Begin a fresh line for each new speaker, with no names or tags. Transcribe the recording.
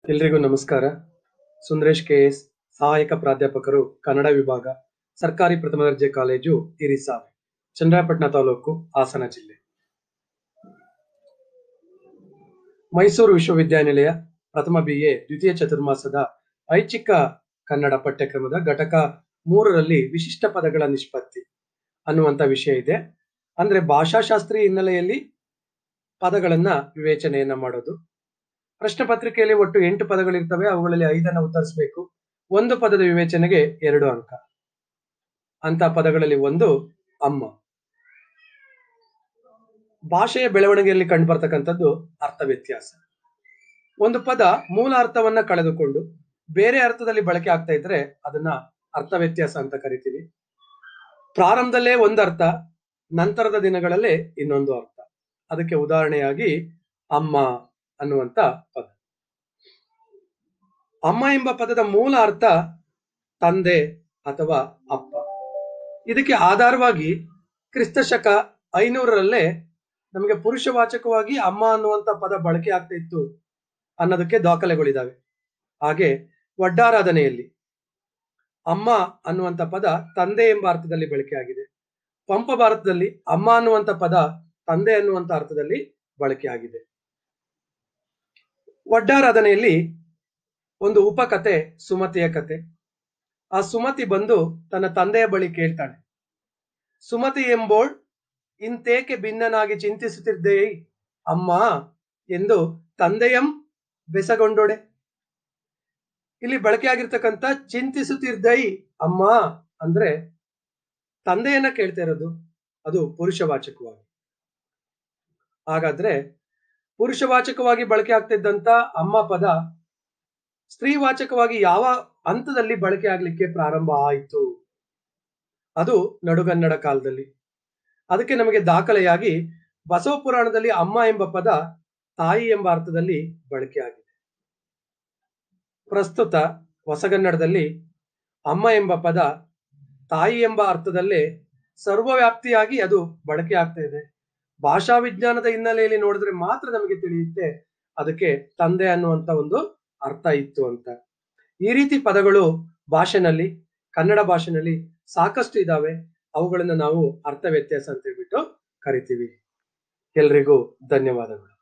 ಎಲ್ರಿಗೂ ನಮಸ್ಕಾರ Sundaresh K S ಸಹಾಯಕ ಪ್ರಾಧ್ಯಾಪಕರು ಕನ್ನಡ ವಿಭಾಗ ಸರ್ಕಾರಿ ಪ್ರಥಮ ದರ್ಜೆ ಕಾಲೇಜು ಇರಿಸಾವೆ ಚಂದ್ರಾಪಟ್ಟಣ ತಾಲೂಕು ಹಾಸನ ಜಿಲ್ಲೆ ಮೈಸೂರು ವಿಶ್ವವಿದ್ಯಾನಿಲಯ ಪ್ರಥಮ ಬಿಎ ದ್ವಿತೀಯ ಚತುರ್ಮಾಸದ ಐಚ್ಛಿಕ ಕನ್ನಡ ಪಠ್ಯಕ್ರಮದ ಘಟಕ ಮೂರರಲ್ಲಿ ವಿಶಿಷ್ಟ ಪದಗಳ ನಿಷ್ಪತ್ತಿ ಅನ್ನುವಂತ ವಿಷಯ ಇದೆ ಅಂದ್ರೆ ಭಾಷಾಶಾಸ್ತ್ರೀಯ ಹಿನ್ನೆಲೆಯಲ್ಲಿ ಪದಗಳನ್ನ ವಿವೇಚನೆಯನ್ನ ಮಾಡೋದು ಪ್ರಶ್ನೆ ಪತ್ರಿಕೆಯಲ್ಲಿ ಒಟ್ಟು ಎಂಟು ಪದಗಳಿರ್ತವೆ ಅವುಗಳಲ್ಲಿ ಐದನ್ನ ಉತ್ತರಿಸಬೇಕು ಒಂದು ಪದದ ವಿವೇಚನೆಗೆ ಎರಡು ಅಂಕ ಅಂತ ಪದಗಳಲ್ಲಿ ಒಂದು ಅಮ್ಮ ಭಾಷೆಯ ಬೆಳವಣಿಗೆಯಲ್ಲಿ ಕಂಡುಬರ್ತಕ್ಕಂಥದ್ದು ಅರ್ಥ ವ್ಯತ್ಯಾಸ ಒಂದು ಪದ ಮೂಲ ಅರ್ಥವನ್ನ ಕಳೆದುಕೊಂಡು ಬೇರೆ ಅರ್ಥದಲ್ಲಿ ಬಳಕೆ ಆಗ್ತಾ ಇದ್ರೆ ಅದನ್ನ ಅರ್ಥ ವ್ಯತ್ಯಾಸ ಅಂತ ಕರಿತೀವಿ ಪ್ರಾರಂಭದಲ್ಲೇ ಒಂದು ಅರ್ಥ ನಂತರದ ದಿನಗಳಲ್ಲೇ ಇನ್ನೊಂದು ಅರ್ಥ ಅದಕ್ಕೆ ಉದಾಹರಣೆಯಾಗಿ ಅಮ್ಮ ಅನ್ನುವಂತ ಪದ ಅಮ್ಮ ಎಂಬ ಪದದ ಮೂಲ ಅರ್ಥ ತಂದೆ ಅಥವಾ ಅಪ್ಪ ಇದಕ್ಕೆ ಆಧಾರವಾಗಿ ಕ್ರಿಸ್ತಶಕ ಐನೂರರಲ್ಲೇ ನಮಗೆ ಪುರುಷವಾಚಕವಾಗಿ ಅಮ್ಮ ಅನ್ನುವಂತ ಪದ ಬಳಕೆ ಆಗ್ತಾ ಇತ್ತು ಅನ್ನೋದಕ್ಕೆ ದಾಖಲೆಗಳಿದಾವೆ ಹಾಗೆ ವಡ್ಡಾರಾಧನೆಯಲ್ಲಿ ಅಮ್ಮ ಅನ್ನುವಂತ ಪದ ತಂದೆ ಎಂಬ ಅರ್ಥದಲ್ಲಿ ಬಳಕೆ ಆಗಿದೆ ಪಂಪ ಭಾರತದಲ್ಲಿ ಅಮ್ಮ ಅನ್ನುವಂತ ಪದ ತಂದೆ ಅನ್ನುವಂತ ಅರ್ಥದಲ್ಲಿ ಬಳಕೆ ಆಗಿದೆ ವಡ್ಡಾರಾಧನೆಯಲ್ಲಿ ಒಂದು ಉಪಕತೆ ಸುಮತಿಯ ಕತೆ ಆ ಸುಮತಿ ಬಂದು ತನ್ನ ತಂದೆಯ ಬಳಿ ಕೇಳ್ತಾಳೆ ಸುಮತಿ ಎಂಬೋಳ್ ಇಂತೇಕೆ ಭಿನ್ನನಾಗಿ ಚಿಂತಿಸುತ್ತಿದ್ದೇ ಅಮ್ಮ ಎಂದು ತಂದೆಯಂ ಬೆಸಗೊಂಡೊಡೆ ಇಲ್ಲಿ ಬಳಕೆ ಆಗಿರ್ತಕ್ಕಂಥ ಚಿಂತಿಸುತ್ತಿದ್ದೈ ಅಮ್ಮ ಅಂದ್ರೆ ತಂದೆಯನ್ನ ಕೇಳ್ತಾ ಇರೋದು ಅದು ಪುರುಷವಾಚಕವಾಗಿ ಹಾಗಾದ್ರೆ ಪುರುಷವಾಚಕವಾಗಿ ಬಳಕೆ ಆಗ್ತಿದ್ದಂತ ಅಮ್ಮ ಪದ ಸ್ತ್ರೀವಾಚಕವಾಗಿ ಯಾವ ಹಂತದಲ್ಲಿ ಬಳಕೆ ಆಗ್ಲಿಕ್ಕೆ ಪ್ರಾರಂಭ ಆಯಿತು ಅದು ನಡುಗನ್ನಡ ಕಾಲದಲ್ಲಿ ಅದಕ್ಕೆ ನಮಗೆ ದಾಖಲೆಯಾಗಿ ಬಸವ ಪುರಾಣದಲ್ಲಿ ಅಮ್ಮ ಎಂಬ ಪದ ತಾಯಿ ಎಂಬ ಅರ್ಥದಲ್ಲಿ ಬಳಕೆ ಆಗಿದೆ ಪ್ರಸ್ತುತ ಹೊಸಗನ್ನಡದಲ್ಲಿ ಅಮ್ಮ ಎಂಬ ಪದ ತಾಯಿ ಎಂಬ ಅರ್ಥದಲ್ಲೇ ಸರ್ವವ್ಯಾಪ್ತಿಯಾಗಿ ಅದು ಬಳಕೆ ಆಗ್ತಾ ಇದೆ ಭಾಷಾ ವಿಜ್ಞಾನದ ಹಿನ್ನೆಲೆಯಲ್ಲಿ ನೋಡಿದ್ರೆ ಮಾತ್ರ ನಮಗೆ ತಿಳಿಯುತ್ತೆ ಅದಕ್ಕೆ ತಂದೆ ಅನ್ನುವಂತ ಒಂದು ಅರ್ಥ ಇತ್ತು ಅಂತ ಈ ರೀತಿ ಪದಗಳು ಭಾಷೆನಲ್ಲಿ ಕನ್ನಡ ಭಾಷೆನಲ್ಲಿ ಸಾಕಷ್ಟು ಇದಾವೆ ಅವುಗಳನ್ನ ನಾವು ಅರ್ಥ ವ್ಯತ್ಯಾಸ ಅಂತ ಹೇಳ್ಬಿಟ್ಟು ಕರಿತೀವಿ ಎಲ್ರಿಗೂ ಧನ್ಯವಾದಗಳು